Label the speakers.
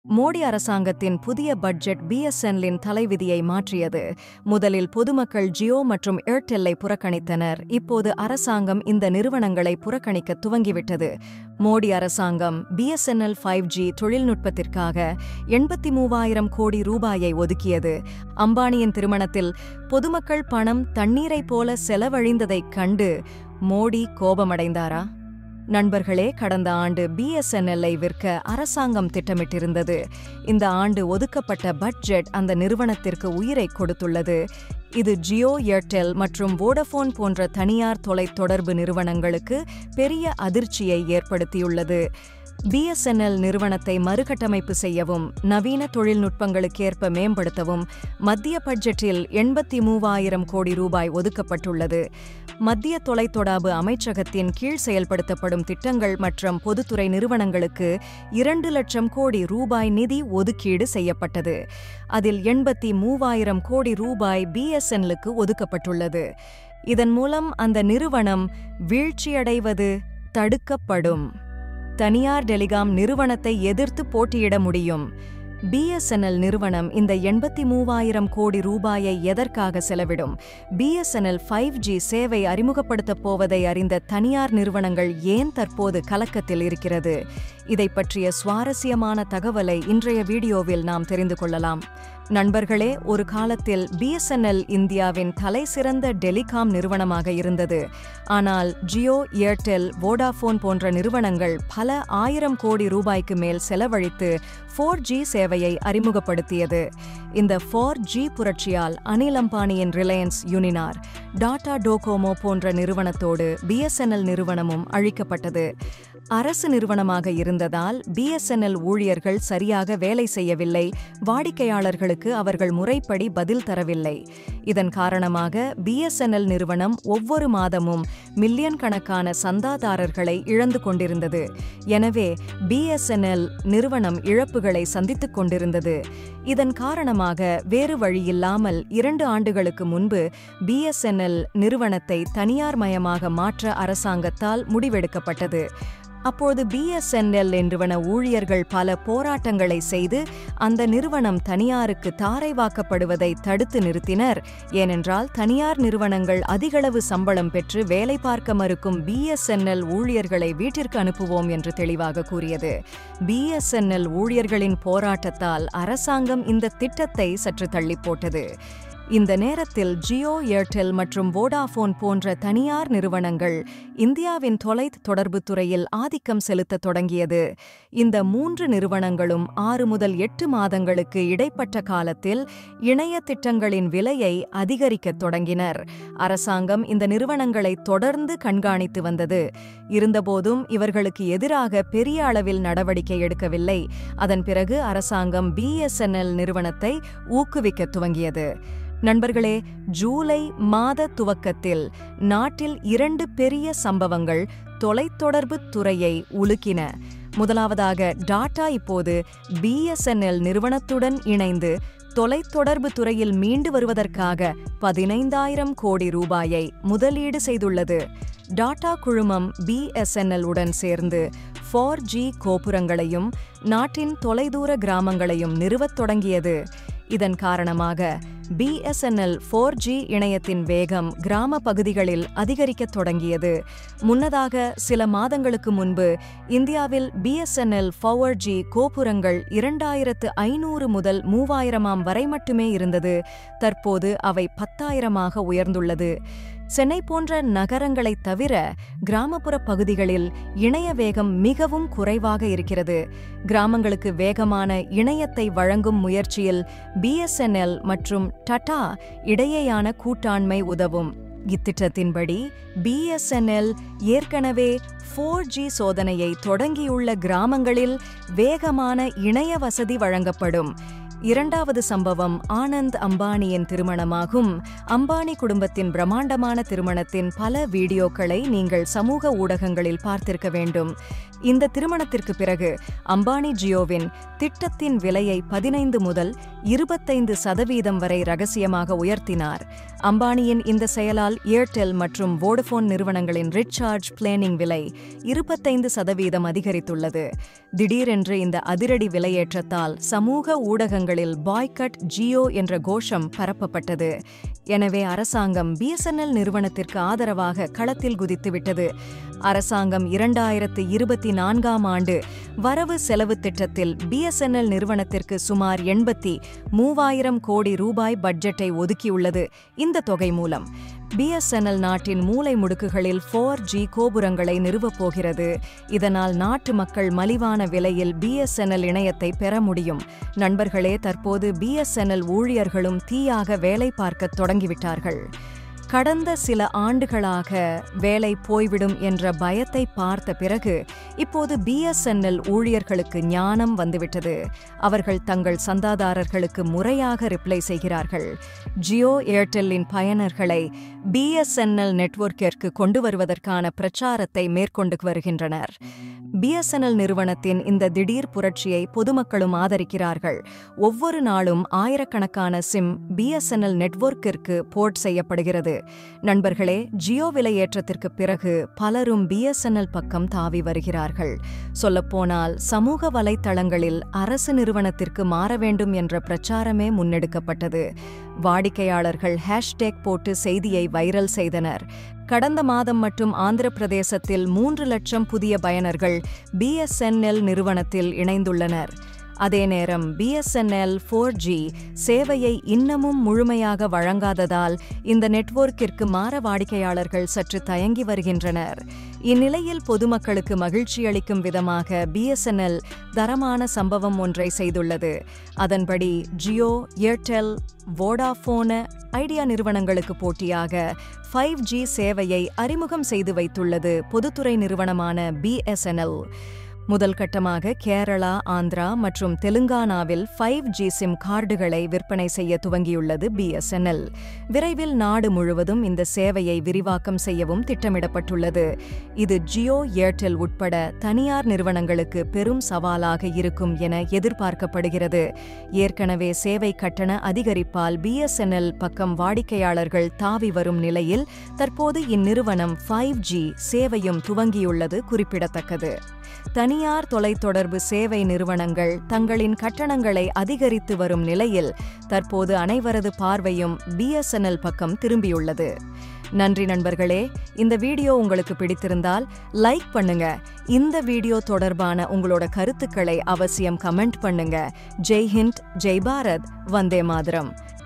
Speaker 1: மோடி அரசாங்கத்தின் புதிய பட்ஜெட் பிஎஸ்என்லின் தலைவிதியை மாற்றியது முதலில் பொதுமக்கள் ஜியோ மற்றும் ஏர்டெல்லை புறக்கணித்தனர் இப்போது அரசாங்கம் இந்த நிறுவனங்களை புறக்கணிக்க துவங்கிவிட்டது மோடி அரசாங்கம் பிஎஸ்என்எல் ஃபைவ் ஜி தொழில்நுட்பத்திற்காக எண்பத்தி மூவாயிரம் கோடி ரூபாயை ஒதுக்கியது அம்பானியின் திருமணத்தில் பொதுமக்கள் பணம் தண்ணீரைப் போல செலவழிந்ததைக் கண்டு மோடி கோபமடைந்தாரா நண்பர்களே கடந்த ஆண்டு பிஎஸ்என்எல்லை விற்க அரசாங்கம் திட்டமிட்டிருந்தது இந்த ஆண்டு ஒதுக்கப்பட்ட பட்ஜெட் அந்த நிறுவனத்திற்கு உயிரை கொடுத்துள்ளது இது ஜியோ ஏர்டெல் மற்றும் வோடஃபோன் போன்ற தனியார் தொலைத்தொடர்பு நிறுவனங்களுக்கு பெரிய அதிர்ச்சியை ஏற்படுத்தியுள்ளது பிஎஸ்என்எல் நிறுவனத்தை மறுகட்டமைப்பு செய்யவும் நவீன தொழில்நுட்பங்களுக்கேற்ப மேம்படுத்தவும் மத்திய பட்ஜெட்டில் எண்பத்தி மூவாயிரம் கோடி ரூபாய் ஒதுக்கப்பட்டுள்ளது மத்திய தொலைத்தொடர்பு அமைச்சகத்தின் கீழ் செயல்படுத்தப்படும் திட்டங்கள் மற்றும் பொதுத்துறை நிறுவனங்களுக்கு இரண்டு லட்சம் கோடி ரூபாய் நிதி ஒதுக்கீடு செய்யப்பட்டது அதில் எண்பத்தி மூவாயிரம் கோடி ரூபாய் பிஎஸ்என்லுக்கு ஒதுக்கப்பட்டுள்ளது இதன் மூலம் அந்த நிறுவனம் வீழ்ச்சியடைவது தடுக்கப்படும் தனியார் டெலிகாம் நிறுவனத்தை எதிர்த்து போட்டியிட முடியும் பிஎஸ்என்எல் நிறுவனம் இந்த எண்பத்தி மூவாயிரம் கோடி ரூபாயை எதற்காக செலவிடும் பிஎஸ்என்எல் ஃபைவ் ஜி சேவை அறிமுகப்படுத்தப் போவதை அறிந்த தனியார் நிறுவனங்கள் ஏன் தற்போது கலக்கத்தில் இருக்கிறது இதை பற்றிய சுவாரஸ்யமான தகவலை இன்றைய வீடியோவில் நாம் தெரிந்து கொள்ளலாம் நண்பர்களே ஒரு காலத்தில் பிஎஸ்என்எல் இந்தியாவின் தலைசிறந்த டெலிகாம் நிறுவனமாக இருந்தது ஆனால் ஜியோ ஏர்டெல் வோடாஃபோன் போன்ற நிறுவனங்கள் பல ஆயிரம் கோடி ரூபாய்க்கு மேல் செலவழித்து ஃபோர் ஜி சேவையை அறிமுகப்படுத்தியது இந்த ஃபோர் ஜி புரட்சியால் அனில் அம்பானியின் ரிலையன்ஸ் யூனினார் டாடா டோகோமோ போன்ற நிறுவனத்தோடு பிஎஸ்என்எல் நிறுவனமும் அழிக்கப்பட்டது அரசு நிறுவனமாக இருந்ததால் பிஎஸ்என்எல் ஊழியர்கள் சரியாக வேலை செய்யவில்லை வாடிக்கையாளர்களுக்கு அவர்கள் முறைப்படி பதில் தரவில்லை இதன் காரணமாக பிஎஸ்என்எல் நிறுவனம் ஒவ்வொரு மாதமும் மில்லியன் கணக்கான சந்தாதாரர்களை இழந்து கொண்டிருந்தது எனவே பிஎஸ்என்எல் நிறுவனம் இழப்புகளை சந்தித்துக் கொண்டிருந்தது இதன் காரணமாக வேறு வழியில்லாமல் இரண்டு ஆண்டுகளுக்கு முன்பு பிஎஸ்என்எல் நிறுவனத்தை தனியார் மயமாக மாற்ற அரசாங்கத்தால் முடிவெடுக்கப்பட்டது அப்போது பிஎஸ்என்எல் நிறுவன ஊழியர்கள் பல போராட்டங்களை செய்து அந்த நிறுவனம் தனியாருக்கு தாரைவாக்கப்படுவதை தடுத்து நிறுத்தினர் ஏனென்றால் தனியார் நிறுவனங்கள் அதிகளவு சம்பளம் பெற்று வேலை பார்க்க மறுக்கும் பிஎஸ்என்எல் ஊழியர்களை வீட்டிற்கு அனுப்புவோம் என்று தெளிவாக கூறியது பிஎஸ்என்எல் ஊழியர்களின் போராட்டத்தால் அரசாங்கம் இந்த திட்டத்தை சற்று தள்ளி போட்டது இந்த நேரத்தில் ஜியோ ஏர்டெல் மற்றும் வோடாஃபோன் போன்ற தனியார் நிறுவனங்கள் இந்தியாவின் தொலை தொடர்பு துறையில் ஆதிக்கம் செலுத்தத் தொடங்கியது இந்த மூன்று நிறுவனங்களும் ஆறு முதல் எட்டு மாதங்களுக்கு இடைப்பட்ட காலத்தில் இணைய திட்டங்களின் விலையை அதிகரிக்கத் தொடங்கினர் அரசாங்கம் இந்த நிறுவனங்களை தொடர்ந்து கண்காணித்து வந்தது இருந்தபோதும் இவர்களுக்கு எதிராக பெரிய அளவில் நடவடிக்கை எடுக்கவில்லை அதன் பிறகு அரசாங்கம் பிஎஸ்என்எல் நிறுவனத்தை ஊக்குவிக்கத் துவங்கியது நண்பர்களே ஜூலை மாத துவக்கத்தில் நாட்டில் இரண்டு பெரிய சம்பவங்கள் தொலைத்தொடர்பு துறையை உலுக்கின முதலாவதாக டாடா இப்போது பிஎஸ்என்எல் நிறுவனத்துடன் இணைந்து தொலைத்தொடர்பு துறையில் மீண்டு வருவதற்காக பதினைந்தாயிரம் கோடி ரூபாயை முதலீடு செய்துள்ளது டாடா குழுமம் பிஎஸ்என்எல் உடன் சேர்ந்து ஃபோர் ஜி கோபுரங்களையும் நாட்டின் தொலைதூர கிராமங்களையும் நிறுவத் தொடங்கியது இதன் காரணமாக பிஎஸ்என்எல் ஃபோர் ஜி இணையத்தின் வேகம் கிராம பகுதிகளில் அதிகரிக்கத் தொடங்கியது முன்னதாக சில மாதங்களுக்கு முன்பு இந்தியாவில் பிஎஸ்என்எல் ஃபவர் ஜி கோபுரங்கள் இரண்டாயிரத்து ஐநூறு முதல் மூவாயிரமாம் வரை மட்டுமே இருந்தது தற்போது அவை பத்தாயிரமாக உயர்ந்துள்ளது சென்னை போன்ற நகரங்களைத் தவிர கிராமப்புற பகுதிகளில் இணைய வேகம் மிகவும் குறைவாக இருக்கிறது கிராமங்களுக்கு வேகமான இணையத்தை வழங்கும் முயற்சியில் பிஎஸ்என்எல் மற்றும் டட்டா இடையேயான கூட்டாண்மை உதவும் இத்திட்டத்தின்படி பிஎஸ்என்எல் ஏற்கனவே ஃபோர் ஜி சோதனையை தொடங்கியுள்ள கிராமங்களில் வேகமான இணைய வசதி வழங்கப்படும் இரண்டாவது சம்பவம் ஆனந்த் அம்பானியின் திருமணமாகும் அம்பானி குடும்பத்தின் பிரம்மாண்டமான திருமணத்தின் பல வீடியோக்களை நீங்கள் சமூக ஊடகங்களில் பார்த்திருக்க வேண்டும் இந்த திருமணத்திற்கு பிறகு அம்பானி ஜியோவின் திட்டத்தின் விலையை பதினைந்து முதல் இருபத்தைந்து சதவீதம் வரை ரகசியமாக உயர்த்தினார் அம்பானியின் இந்த செயலால் ஏர்டெல் மற்றும் வோடபோன் நிறுவனங்களின் ரிச்சார்ஜ் பிளேனிங் விலை இருபத்தைந்து சதவீதம் அதிகரித்துள்ளது திடீரென்று இந்த அதிரடி விலையேற்றத்தால் சமூக ஊடகங்களில் பாய்கட் ஜியோ என்ற கோஷம் பரப்பப்பட்டது எனவே அரசாங்கம் பிஎஸ்என்எல் நிறுவனத்திற்கு ஆதரவாக களத்தில் குதித்துவிட்டது அரசாங்கம் இரண்டாயிரத்து இருபத்தி நான்காம் ஆண்டு வரவு செலவு திட்டத்தில் பிஎஸ்என்எல் நிறுவனத்திற்கு சுமார் எண்பத்தி மூவாயிரம் கோடி ரூபாய் பட்ஜெட்டை ஒதுக்கியுள்ளது இந்த தொகை மூலம் பிஎஸ்என்எல் நாட்டின் மூலை முடுக்குகளில் ஃபோர் ஜி கோபுரங்களை நிறுவப் போகிறது இதனால் நாட்டு மக்கள் மலிவான விலையில் பிஎஸ்என்எல் இணையத்தை பெற முடியும் நண்பர்களே தற்போது பிஎஸ்என்எல் ஊழியர்களும் தீயாக வேலை பார்க்கத் தொடங்கிவிட்டார்கள் கடந்த சில ஆண்டுகளாக வேலை போய்விடும் என்ற பயத்தை பார்த்த பிறகு இப்போது பிஎஸ்என்எல் ஊழியர்களுக்கு ஞானம் வந்துவிட்டது அவர்கள் தங்கள் சந்தாதாரர்களுக்கு முறையாக ரிப்ளை செய்கிறார்கள் ஜியோ ஏர்டெல்லின் பயனர்களை பிஎஸ்என்எல் நெட்வொர்க்கிற்கு கொண்டு வருவதற்கான பிரச்சாரத்தை மேற்கொண்டு வருகின்றனர் பிஎஸ்என்எல் நிறுவனத்தின் இந்த திடீர் புரட்சியை பொதுமக்களும் ஆதரிக்கிறார்கள் ஒவ்வொரு நாளும் ஆயிரக்கணக்கான சிம் பிஎஸ்என்எல் நெட்வொர்க்கிற்கு போர்ட் செய்யப்படுகிறது நண்பர்களே ஜியோ விலையேற்றத்திற்கு பிறகு பலரும் பிஎஸ்என்எல் பக்கம் தாவி வருகிறார்கள் சொல்லப்போனால் சமூக வலைத்தளங்களில் அரசு நிறுவனத்திற்கு மாற வேண்டும் என்ற பிரச்சாரமே முன்னெடுக்கப்பட்டது வாடிக்கையாளர்கள் ஹேஷ்டேக் போட்டு செய்தியை வைரல் செய்தனர் கடந்த மாதம் மட்டும் ஆந்திர பிரதேசத்தில் மூன்று லட்சம் புதிய பயனர்கள் பிஎஸ்என்எல் நிறுவனத்தில் இணைந்துள்ளனர் அதே நேரம் பிஎஸ்என்எல் ஃபோர் ஜி சேவையை இன்னமும் முழுமையாக வழங்காததால் இந்த நெட்வொர்க்கிற்கு மாற வாடிக்கையாளர்கள் சற்று தயங்கி வருகின்றனர் இந்நிலையில் பொதுமக்களுக்கு மகிழ்ச்சியளிக்கும் விதமாக பிஎஸ்என்எல் தரமான சம்பவம் ஒன்றை செய்துள்ளது அதன்படி ஜியோ ஏர்டெல் வோடாஃபோன ஐடியா நிறுவனங்களுக்கு போட்டியாக ஃபைவ் ஜி சேவையை அறிமுகம் செய்து வைத்துள்ளது பொதுத்துறை நிறுவனமான பிஎஸ்என்எல் முதல் கட்டமாக கேரளா ஆந்திரா மற்றும் தெலுங்கானாவில் ஃபைவ் ஜி சிம் கார்டுகளை விற்பனை செய்ய துவங்கியுள்ளது பிஎஸ்என்எல் விரைவில் நாடு முழுவதும் இந்த சேவையை விரிவாக்கம் செய்யவும் திட்டமிடப்பட்டுள்ளது இது ஜியோ ஏர்டெல் உட்பட தனியார் நிறுவனங்களுக்கு பெரும் சவாலாக இருக்கும் என எதிர்பார்க்கப்படுகிறது ஏற்கனவே சேவை கட்டண அதிகரிப்பால் பிஎஸ்என்எல் பக்கம் வாடிக்கையாளர்கள் தாவி வரும் நிலையில் தற்போது இந்நிறுவனம் ஃபைவ் ஜி சேவையும் துவங்கியுள்ளது குறிப்பிடத்தக்கது தனியார் தொலைத்தொடர்பு சேவை நிறுவனங்கள் தங்களின் கட்டணங்களை அதிகரித்து வரும் நிலையில் தற்போது அனைவரது பார்வையும் பிஎஸ்என்எல் பக்கம் திரும்பியுள்ளது நன்றி நண்பர்களே இந்த வீடியோ உங்களுக்கு பிடித்திருந்தால் லைக் பண்ணுங்க இந்த வீடியோ தொடர்பான உங்களோட கருத்துக்களை அவசியம் கமெண்ட் பண்ணுங்க ஜெய் ஹிந்த் ஜெய் பாரத் வந்தே மாதரம்